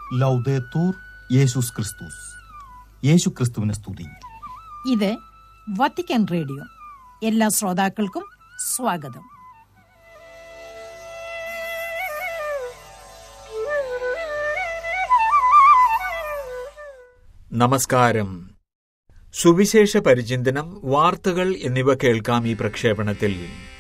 ലൗദേത്തൂർ യേശുസ് ക്രിസ്തുസ് യേശു ക്രിസ്തുവിനെ സ്തുതി ഇത് വത്തിക്കാൻ റേഡിയോ എല്ലാ ശ്രോതാക്കൾക്കും സ്വാഗതം നമസ്കാരം സുവിശേഷ പരിചിന്തനം വാർത്തകൾ എന്നിവ കേൾക്കാം ഈ പ്രക്ഷേപണത്തിൽ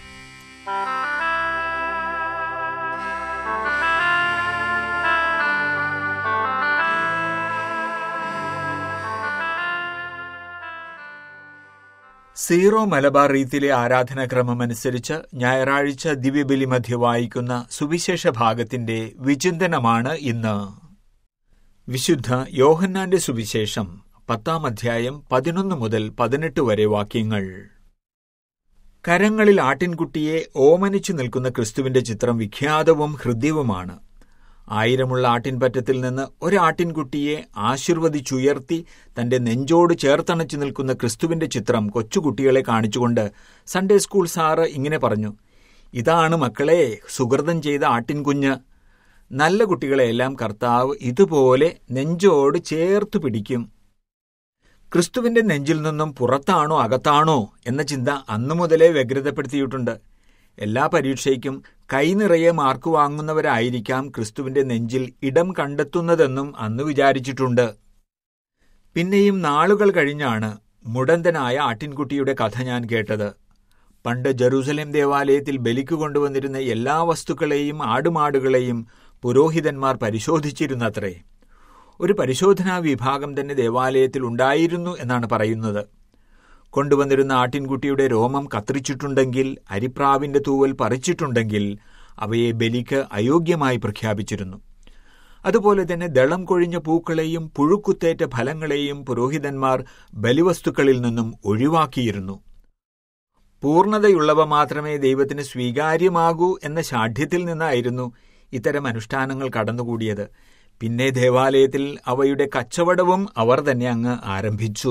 സീറോ മലബാർ റീത്തിലെ ആരാധനാക്രമം അനുസരിച്ച് ഞായറാഴ്ച ദിവ്യബലി മധ്യ വായിക്കുന്ന സുവിശേഷ ഭാഗത്തിന്റെ വിചിന്തനമാണ് ഇന്ന് വിശുദ്ധ യോഹന്നാന്റെ സുവിശേഷം പത്താം അധ്യായം പതിനൊന്ന് മുതൽ പതിനെട്ട് വരെ വാക്യങ്ങൾ കരങ്ങളിൽ ആട്ടിൻകുട്ടിയെ ഓമനിച്ചു നിൽക്കുന്ന ക്രിസ്തുവിന്റെ ചിത്രം വിഖ്യാതവും ഹൃദ്യവുമാണ് ആയിരമുള്ള ആട്ടിൻപറ്റത്തിൽ നിന്ന് ഒരാട്ടിൻകുട്ടിയെ ആശീർവദിച്ചുയർത്തി തന്റെ നെഞ്ചോട് ചേർത്തണച്ചു നിൽക്കുന്ന ക്രിസ്തുവിന്റെ ചിത്രം കൊച്ചുകുട്ടികളെ കാണിച്ചുകൊണ്ട് സൺഡേ സ്കൂൾ സാറ് ഇങ്ങനെ പറഞ്ഞു ഇതാണ് മക്കളെ സുഹൃതം ചെയ്ത ആട്ടിൻകുഞ്ഞ് നല്ല കുട്ടികളെയെല്ലാം കർത്താവ് ഇതുപോലെ നെഞ്ചോട് ചേർത്ത് പിടിക്കും ക്രിസ്തുവിന്റെ നെഞ്ചിൽ നിന്നും പുറത്താണോ അകത്താണോ എന്ന ചിന്ത അന്നു മുതലേ വ്യഗ്രതപ്പെടുത്തിയിട്ടുണ്ട് എല്ലാ പരീക്ഷയ്ക്കും കൈനിറയെ മാർക്ക് വാങ്ങുന്നവരായിരിക്കാം ക്രിസ്തുവിന്റെ നെഞ്ചിൽ ഇടം കണ്ടെത്തുന്നതെന്നും അന്ന് വിചാരിച്ചിട്ടുണ്ട് പിന്നെയും നാളുകൾ കഴിഞ്ഞാണ് മുടന്തനായ ആട്ടിൻകുട്ടിയുടെ കഥ ഞാൻ കേട്ടത് പണ്ട് ജെറൂസലേം ദേവാലയത്തിൽ ബലിക്ക് കൊണ്ടുവന്നിരുന്ന എല്ലാ വസ്തുക്കളെയും ആടുമാടുകളെയും പുരോഹിതന്മാർ പരിശോധിച്ചിരുന്നത്രേ ഒരു പരിശോധനാ വിഭാഗം തന്നെ ദേവാലയത്തിൽ ഉണ്ടായിരുന്നു എന്നാണ് പറയുന്നത് കൊണ്ടുവന്നിരുന്ന ആട്ടിൻകുട്ടിയുടെ രോമം കത്തിരിച്ചിട്ടുണ്ടെങ്കിൽ അരിപ്രാവിന്റെ തൂവൽ പറിച്ചിട്ടുണ്ടെങ്കിൽ അവയെ ബലിക്ക് അയോഗ്യമായി പ്രഖ്യാപിച്ചിരുന്നു അതുപോലെ തന്നെ ദളം കൊഴിഞ്ഞ പൂക്കളെയും പുഴുക്കുത്തേറ്റ ഫലങ്ങളെയും പുരോഹിതന്മാർ ബലിവസ്തുക്കളിൽ നിന്നും ഒഴിവാക്കിയിരുന്നു പൂർണ്ണതയുള്ളവ മാത്രമേ ദൈവത്തിന് സ്വീകാര്യമാകൂ എന്ന ശാഠ്യത്തിൽ നിന്നായിരുന്നു ഇത്തരം അനുഷ്ഠാനങ്ങൾ കടന്നുകൂടിയത് പിന്നെ ദേവാലയത്തിൽ അവയുടെ കച്ചവടവും അവർ തന്നെ അങ്ങ് ആരംഭിച്ചു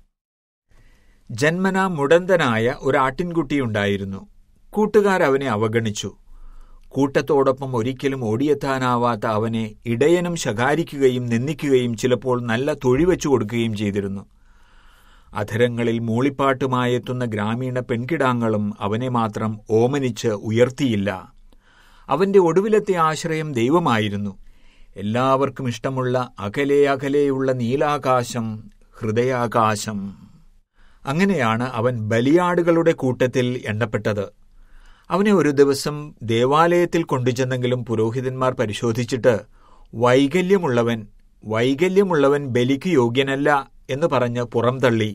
ജന്മന മുടന്തനായ ഒരു ആട്ടിൻകുട്ടിയുണ്ടായിരുന്നു കൂട്ടുകാർ അവനെ അവഗണിച്ചു കൂട്ടത്തോടൊപ്പം ഒരിക്കലും ഓടിയെത്താനാവാത്ത അവനെ ഇടയനും ശകാരിക്കുകയും നിന്ദിക്കുകയും ചിലപ്പോൾ നല്ല തൊഴിവെച്ചു കൊടുക്കുകയും ചെയ്തിരുന്നു അധരങ്ങളിൽ മൂളിപ്പാട്ടുമായെത്തുന്ന ഗ്രാമീണ പെൺകിടാങ്ങളും അവനെ മാത്രം ഓമനിച്ച് ഉയർത്തിയില്ല അവന്റെ ഒടുവിലത്തെ ആശ്രയം ദൈവമായിരുന്നു എല്ലാവർക്കും ഇഷ്ടമുള്ള അകലെ അകലെയുള്ള നീലാകാശം ഹൃദയാകാശം അങ്ങനെയാണ് അവൻ ബലിയാടുകളുടെ കൂട്ടത്തിൽ എണ്ണപ്പെട്ടത് അവനെ ഒരു ദിവസം ദേവാലയത്തിൽ കൊണ്ടുചെന്നെങ്കിലും പുരോഹിതന്മാർ പരിശോധിച്ചിട്ട് വൈകല്യമുള്ളവൻ വൈകല്യമുള്ളവൻ ബലിക്ക് യോഗ്യനല്ല എന്ന് പറഞ്ഞ് പുറംതള്ളി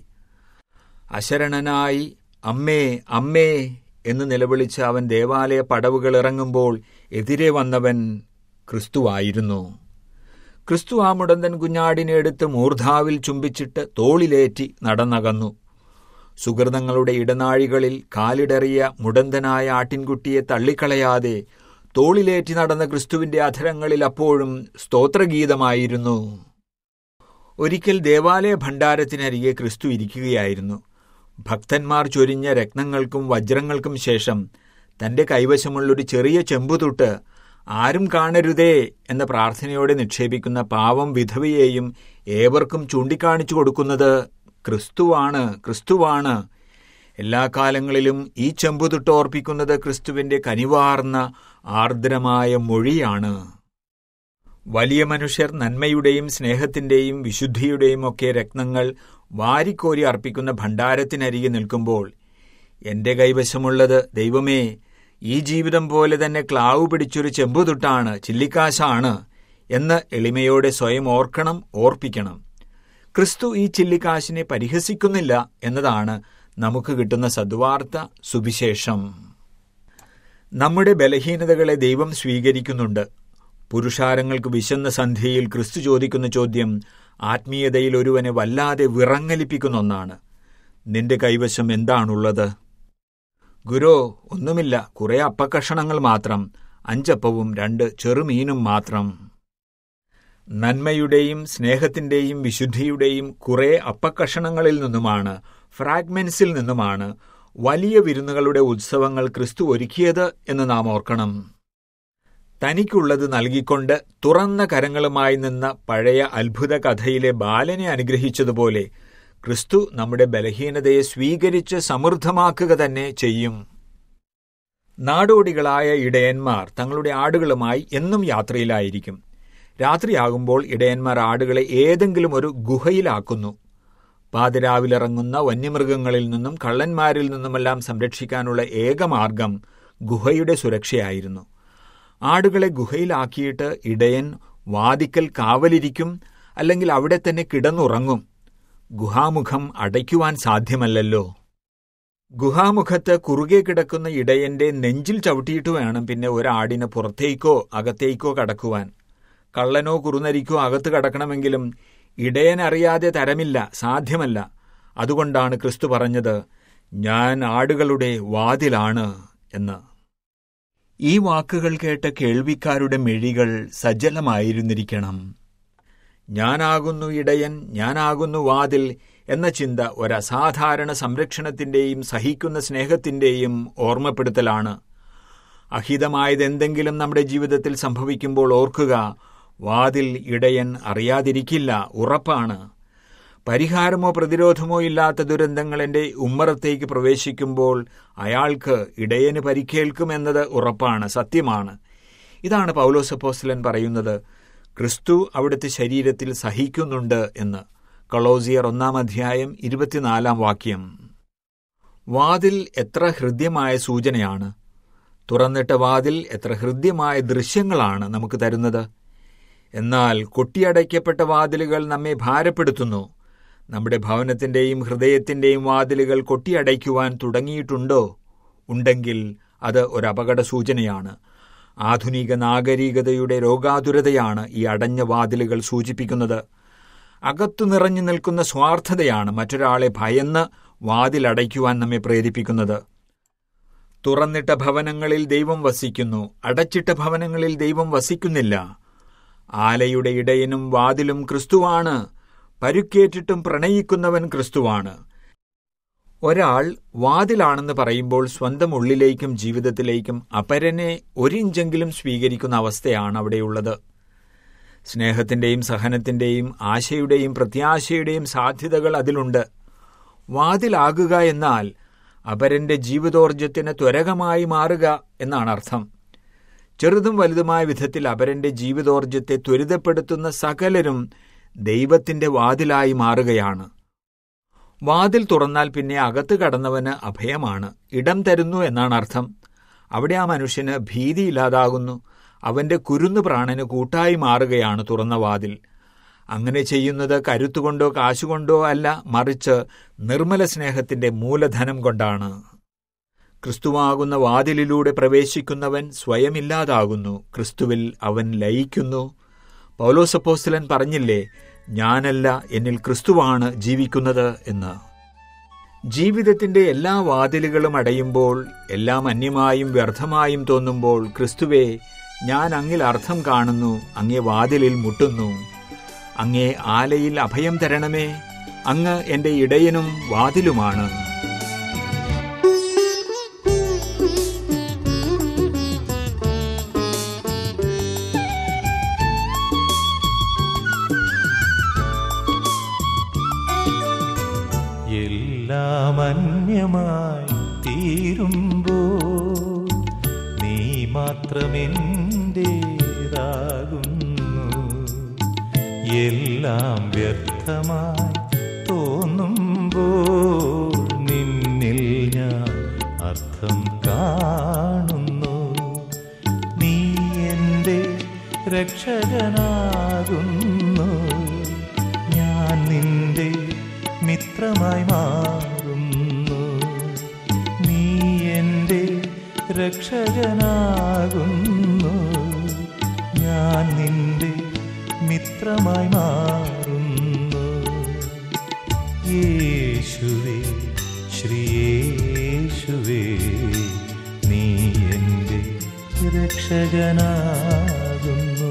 അശരണനായി അമ്മേ അമ്മേ എന്ന് നിലവിളിച്ച് അവൻ ദേവാലയ പടവുകൾ ഇറങ്ങുമ്പോൾ എതിരെ വന്നവൻ ക്രിസ്തുവായിരുന്നു ക്രിസ്തു ആ മുടന്തൻ കുഞ്ഞാടിനെ എടുത്ത് മൂർധാവിൽ ചുംബിച്ചിട്ട് തോളിലേറ്റി നടന്നകന്നു സുഹൃതങ്ങളുടെ ഇടനാഴികളിൽ കാലിടറിയ മുടന്തനായ ആട്ടിൻകുട്ടിയെ തള്ളിക്കളയാതെ തോളിലേറ്റി നടന്ന ക്രിസ്തുവിന്റെ അധരങ്ങളിൽ അപ്പോഴും സ്തോത്രഗീതമായിരുന്നു ഒരിക്കൽ ദേവാലയ ഭണ്ഡാരത്തിനരികെ ക്രിസ്തു ഇരിക്കുകയായിരുന്നു ഭക്തന്മാർ ചൊരിഞ്ഞ രത്നങ്ങൾക്കും വജ്രങ്ങൾക്കും ശേഷം തന്റെ കൈവശമുള്ളൊരു ചെറിയ ചെമ്പുതൊട്ട് ആരും കാണരുതേ എന്ന പ്രാർത്ഥനയോടെ നിക്ഷേപിക്കുന്ന പാവം വിധവയെയും ഏവർക്കും ചൂണ്ടിക്കാണിച്ചു കൊടുക്കുന്നത് ക്രിസ്തുവാണ് ക്രിസ്തുവാണ് എല്ലാ കാലങ്ങളിലും ഈ ചെമ്പുതൊട്ട് ഓർപ്പിക്കുന്നത് ക്രിസ്തുവിന്റെ കനിവാർന്ന ആർദ്രമായ മൊഴിയാണ് വലിയ മനുഷ്യർ നന്മയുടെയും സ്നേഹത്തിന്റെയും വിശുദ്ധിയുടെയും ഒക്കെ രത്നങ്ങൾ വാരിക്കോരി അർപ്പിക്കുന്ന ഭണ്ഡാരത്തിനരികെ നിൽക്കുമ്പോൾ എന്റെ കൈവശമുള്ളത് ദൈവമേ ഈ ജീവിതം പോലെ തന്നെ ക്ലാവ് പിടിച്ചൊരു ചെമ്പുതൊട്ടാണ് ചില്ലിക്കാശാണ് എന്ന് എളിമയോടെ സ്വയം ഓർക്കണം ഓർപ്പിക്കണം ക്രിസ്തു ഈ ചില്ലിക്കാശിനെ പരിഹസിക്കുന്നില്ല എന്നതാണ് നമുക്ക് കിട്ടുന്ന സദ്വാർത്ത സുവിശേഷം നമ്മുടെ ബലഹീനതകളെ ദൈവം സ്വീകരിക്കുന്നുണ്ട് പുരുഷാരങ്ങൾക്ക് വിശന്ന സന്ധ്യയിൽ ക്രിസ്തു ചോദിക്കുന്ന ചോദ്യം ആത്മീയതയിൽ ഒരുവനെ വല്ലാതെ വിറങ്ങലിപ്പിക്കുന്ന ഒന്നാണ് നിന്റെ കൈവശം എന്താണുള്ളത് ഗുരോ ഒന്നുമില്ല കുറെ അപ്പക്കഷണങ്ങൾ മാത്രം അഞ്ചപ്പവും രണ്ട് ചെറുമീനും മാത്രം നന്മയുടെയും സ്നേഹത്തിന്റെയും വിശുദ്ധിയുടെയും കുറെ അപ്പക്കഷണങ്ങളിൽ നിന്നുമാണ് ഫ്രാഗ്മെന്റ്സിൽ നിന്നുമാണ് വലിയ വിരുന്നുകളുടെ ഉത്സവങ്ങൾ ക്രിസ്തു ഒരുക്കിയത് എന്ന് നാം ഓർക്കണം തനിക്കുള്ളത് നൽകിക്കൊണ്ട് തുറന്ന കരങ്ങളുമായി നിന്ന പഴയ അത്ഭുത കഥയിലെ ബാലനെ അനുഗ്രഹിച്ചതുപോലെ ക്രിസ്തു നമ്മുടെ ബലഹീനതയെ സ്വീകരിച്ച് സമൃദ്ധമാക്കുക തന്നെ ചെയ്യും നാടോടികളായ ഇടയന്മാർ തങ്ങളുടെ ആടുകളുമായി എന്നും യാത്രയിലായിരിക്കും രാത്രിയാകുമ്പോൾ ഇടയന്മാർ ആടുകളെ ഏതെങ്കിലും ഒരു ഗുഹയിലാക്കുന്നു പാതിരാവിലിറങ്ങുന്ന വന്യമൃഗങ്ങളിൽ നിന്നും കള്ളന്മാരിൽ നിന്നുമെല്ലാം സംരക്ഷിക്കാനുള്ള ഏക മാർഗം ഗുഹയുടെ സുരക്ഷയായിരുന്നു ആടുകളെ ഗുഹയിലാക്കിയിട്ട് ഇടയൻ വാതിക്കൽ കാവലിരിക്കും അല്ലെങ്കിൽ അവിടെ തന്നെ കിടന്നുറങ്ങും ഗുഹാമുഖം അടയ്ക്കുവാൻ സാധ്യമല്ലല്ലോ ഗുഹാമുഖത്ത് കുറുകെ കിടക്കുന്ന ഇടയന്റെ നെഞ്ചിൽ ചവിട്ടിയിട്ട് വേണം പിന്നെ ഒരാടിന് പുറത്തേക്കോ അകത്തേക്കോ കടക്കുവാൻ കള്ളനോ കുറുനരിക്കോ അകത്ത് കടക്കണമെങ്കിലും ഇടയൻ അറിയാതെ തരമില്ല സാധ്യമല്ല അതുകൊണ്ടാണ് ക്രിസ്തു പറഞ്ഞത് ഞാൻ ആടുകളുടെ വാതിലാണ് എന്ന് ഈ വാക്കുകൾ കേട്ട കേൾവിക്കാരുടെ മെഴികൾ സജ്ജലമായിരുന്നിരിക്കണം ഞാനാകുന്നു ഇടയൻ ഞാനാകുന്നു വാതിൽ എന്ന ചിന്ത ഒരസാധാരണ സംരക്ഷണത്തിന്റെയും സഹിക്കുന്ന സ്നേഹത്തിന്റെയും ഓർമ്മപ്പെടുത്തലാണ് അഹിതമായതെന്തെങ്കിലും നമ്മുടെ ജീവിതത്തിൽ സംഭവിക്കുമ്പോൾ ഓർക്കുക വാതിൽ ഇടയൻ അറിയാതിരിക്കില്ല ഉറപ്പാണ് പരിഹാരമോ പ്രതിരോധമോ ഇല്ലാത്ത ദുരന്തങ്ങൾ എന്റെ ഉമ്മറത്തേക്ക് പ്രവേശിക്കുമ്പോൾ അയാൾക്ക് ഇടയന് പരിക്കേൽക്കുമെന്നത് ഉറപ്പാണ് സത്യമാണ് ഇതാണ് പൗലോസപ്പോസ്ലൻ പറയുന്നത് ക്രിസ്തു അവിടുത്തെ ശരീരത്തിൽ സഹിക്കുന്നുണ്ട് എന്ന് കളോസിയർ ഒന്നാം അധ്യായം ഇരുപത്തിനാലാം വാക്യം വാതിൽ എത്ര ഹൃദ്യമായ സൂചനയാണ് തുറന്നിട്ട വാതിൽ എത്ര ഹൃദ്യമായ ദൃശ്യങ്ങളാണ് നമുക്ക് തരുന്നത് എന്നാൽ കൊട്ടിയടയ്ക്കപ്പെട്ട വാതിലുകൾ നമ്മെ ഭാരപ്പെടുത്തുന്നു നമ്മുടെ ഭവനത്തിന്റെയും ഹൃദയത്തിന്റെയും വാതിലുകൾ കൊട്ടിയടയ്ക്കുവാൻ തുടങ്ങിയിട്ടുണ്ടോ ഉണ്ടെങ്കിൽ അത് ഒരു അപകട സൂചനയാണ് ആധുനിക നാഗരികതയുടെ രോഗാതുരതയാണ് ഈ അടഞ്ഞ വാതിലുകൾ സൂചിപ്പിക്കുന്നത് അകത്തു നിറഞ്ഞു നിൽക്കുന്ന സ്വാർത്ഥതയാണ് മറ്റൊരാളെ ഭയന്ന് വാതിലടയ്ക്കുവാൻ നമ്മെ പ്രേരിപ്പിക്കുന്നത് തുറന്നിട്ട ഭവനങ്ങളിൽ ദൈവം വസിക്കുന്നു അടച്ചിട്ട ഭവനങ്ങളിൽ ദൈവം വസിക്കുന്നില്ല ആലയുടെ ഇടയനും വാതിലും ക്രിസ്തുവാണ് പരുക്കേറ്റിട്ടും പ്രണയിക്കുന്നവൻ ക്രിസ്തുവാണ് ഒരാൾ വാതിലാണെന്ന് പറയുമ്പോൾ സ്വന്തം ഉള്ളിലേക്കും ജീവിതത്തിലേക്കും അപരനെ ഒരിഞ്ചെങ്കിലും സ്വീകരിക്കുന്ന അവസ്ഥയാണ് അവിടെയുള്ളത് സ്നേഹത്തിന്റെയും സഹനത്തിന്റെയും ആശയുടെയും പ്രത്യാശയുടെയും സാധ്യതകൾ അതിലുണ്ട് വാതിലാകുക എന്നാൽ അപരന്റെ ജീവിതോർജത്തിന് ത്വരകമായി മാറുക എന്നാണ് അർത്ഥം ചെറുതും വലുതുമായ വിധത്തിൽ അപരന്റെ ജീവിതോർജത്തെ ത്വരിതപ്പെടുത്തുന്ന സകലരും ദൈവത്തിന്റെ വാതിലായി മാറുകയാണ് വാതിൽ തുറന്നാൽ പിന്നെ അകത്ത് കടന്നവന് അഭയമാണ് ഇടം തരുന്നു എന്നാണ് അർത്ഥം അവിടെ ആ മനുഷ്യന് ഭീതിയില്ലാതാകുന്നു അവന്റെ കുരുന്നു പ്രാണന് കൂട്ടായി മാറുകയാണ് തുറന്ന വാതിൽ അങ്ങനെ ചെയ്യുന്നത് കരുത്തുകൊണ്ടോ കാശുകൊണ്ടോ അല്ല മറിച്ച് നിർമ്മല സ്നേഹത്തിന്റെ മൂലധനം കൊണ്ടാണ് ക്രിസ്തുവാകുന്ന വാതിലിലൂടെ പ്രവേശിക്കുന്നവൻ സ്വയമില്ലാതാകുന്നു ക്രിസ്തുവിൽ അവൻ ലയിക്കുന്നു പൗലോസപ്പോസ്തലൻ പറഞ്ഞില്ലേ ഞാനല്ല എന്നിൽ ക്രിസ്തുവാണ് ജീവിക്കുന്നത് എന്ന് ജീവിതത്തിന്റെ എല്ലാ വാതിലുകളും അടയുമ്പോൾ എല്ലാം അന്യമായും വ്യർത്ഥമായും തോന്നുമ്പോൾ ക്രിസ്തുവെ ഞാൻ അങ്ങിൽ അർത്ഥം കാണുന്നു അങ്ങേ വാതിലിൽ മുട്ടുന്നു അങ്ങേ ആലയിൽ അഭയം തരണമേ അങ്ങ് എന്റെ ഇടയനും വാതിലുമാണ് എല്ലാം അന്യമായി തീരുമ്പോ നീ മാത്രമെന്റേതാകുന്നു എല്ലാം വ്യർത്ഥമായി തോന്നുമ്പോൾ നിന്നിൽ ഞാൻ അർത്ഥം കാണുന്നു നീ എൻ്റെ രക്ഷകനാകുന്നു ഞാൻ നിന്റെ മിത്രമായി മാറുന്നു നീ എൻ്റെ രക്ഷകനാകുന്നു ഞാൻ നിന്റെ മിത്രമായി മാറുന്നു യേശുവേ ശ്രീയേശുവേ നീ എൻ്റെ രക്ഷകനാകുന്നു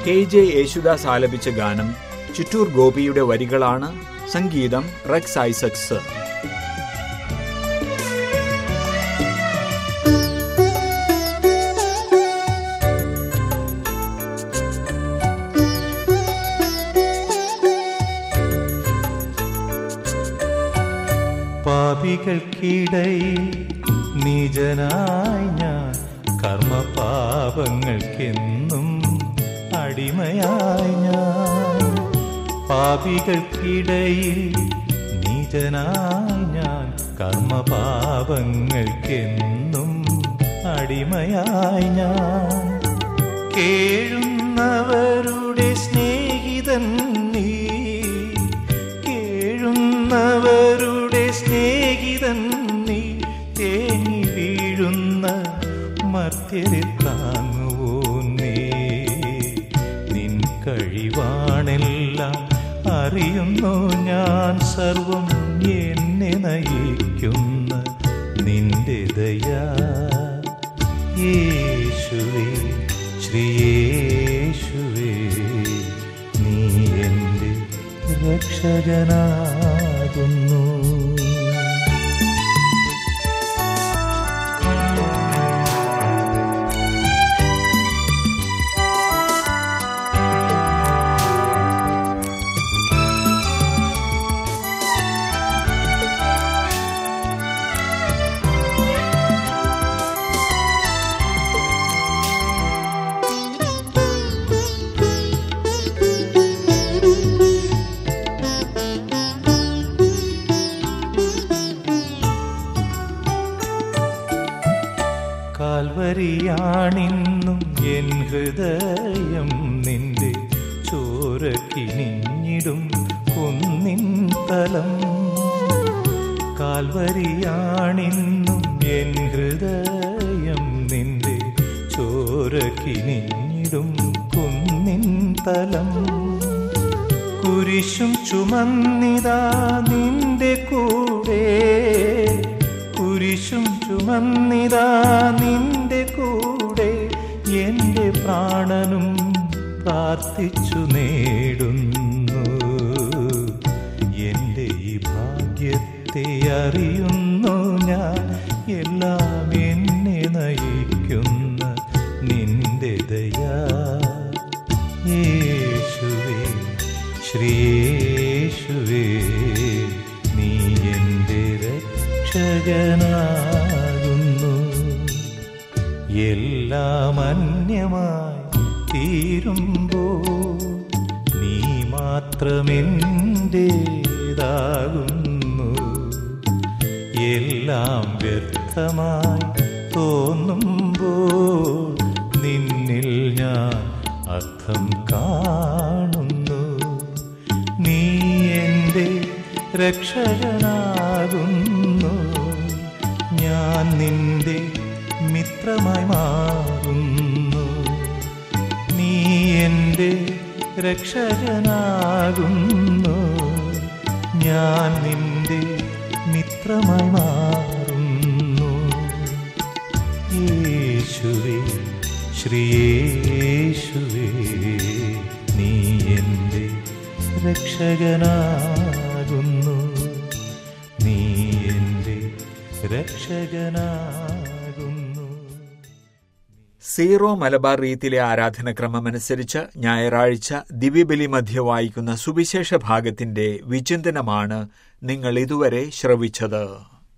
കെ ജെ യേശുദാസ് ആലപിച്ച ഗാനം ചിറ്റൂർ ഗോപിയുടെ വരികളാണ് സംഗീതം റെക്സ് ഐസക്സ് പാപികൾക്കിടയിൽ നിജനായി ഞാൻ കർമ്മപാപങ്ങൾക്കെന്നും അടിമയായി ഞാൻ പാപികൾക്കിടയിൽ നിജനായി ഞാൻ കർമ്മപാപങ്ങൾക്കെന്നും അടിമയായി ഞാൻ കേഴുന്നവരുടെ സ്നേഹിതൻ നീ കേഴുന്നവരുടെ സ്നേഹിതൻ നീ തേങ്ങി വീഴുന്ന മർത്യരെ താങ്ങുവോ നീ നിൻ കഴിവാണെല്ലാം അറിയുന്നു ഞാൻ സർവം എന്നെ നയിക്കുന്ന നിന്റെ ദയാ യേശുവേ ശ്രീയേശുവേ നീ എൻ്റെ രക്ഷകനാകുന്നു കാൽവരിയാണിന്നും എൻ ഹൃദയം നിന്റെ ചോരക്കിനിഞ്ഞിടും കുന്നിൻ തലം കാൽവരിയാണിന്നും എൻ ഹൃദയം നിന്റെ ചോരക്കിനിഞ്ഞിടും കുന്നിൻ തലം കുരിശും ചുമന്നിതാ നിന്റെ കൂടെ കുരിശും ചുമന്നിതാ നിന്റെ കൂടെ എൻ്റെ പ്രാണനും പ്രാർത്ഥിച്ചു നേടുന്നു എൻ്റെ ഈ ഭാഗ്യത്തെ അറിയുന്നു ഞാൻ എല്ലാം എന്നെ നയിക്കുന്ന നിന്റെ ദയാ യേശുവേ ശ്രീയേശുവേ നീ എൻ്റെ രക്ഷകനാകുന്നു എല്ലാം അന്യമായി തീരുമ്പോ നീ മാത്രമെൻ്റേതാകുന്നു എല്ലാം വ്യർത്ഥമായി തോന്നുമ്പോൾ നിന്നിൽ ഞാൻ അർത്ഥം കാണുന്നു നീ എൻ്റെ രക്ഷകനാകുന്നു ഞാൻ നിന്റെ മിത്രമായി മാറുന്നു നീ എൻ്റെ രക്ഷകനാകുന്നു ഞാൻ നിന്റെ മിത്രമായി മാറുന്നു യേശുവേ ശ്രീയേശുവേ നീ എൻ്റെ രക്ഷകനാകുന്നു നീ എൻ്റെ രക്ഷകനാകുന്നു സീറോ മലബാർ റീത്തിലെ ആരാധനക്രമമനുസരിച്ച് ഞായറാഴ്ച ദിവ്യബലി മധ്യ വായിക്കുന്ന സുവിശേഷ ഭാഗത്തിന്റെ വിചിന്തനമാണ് നിങ്ങൾ ഇതുവരെ ശ്രവിച്ചത്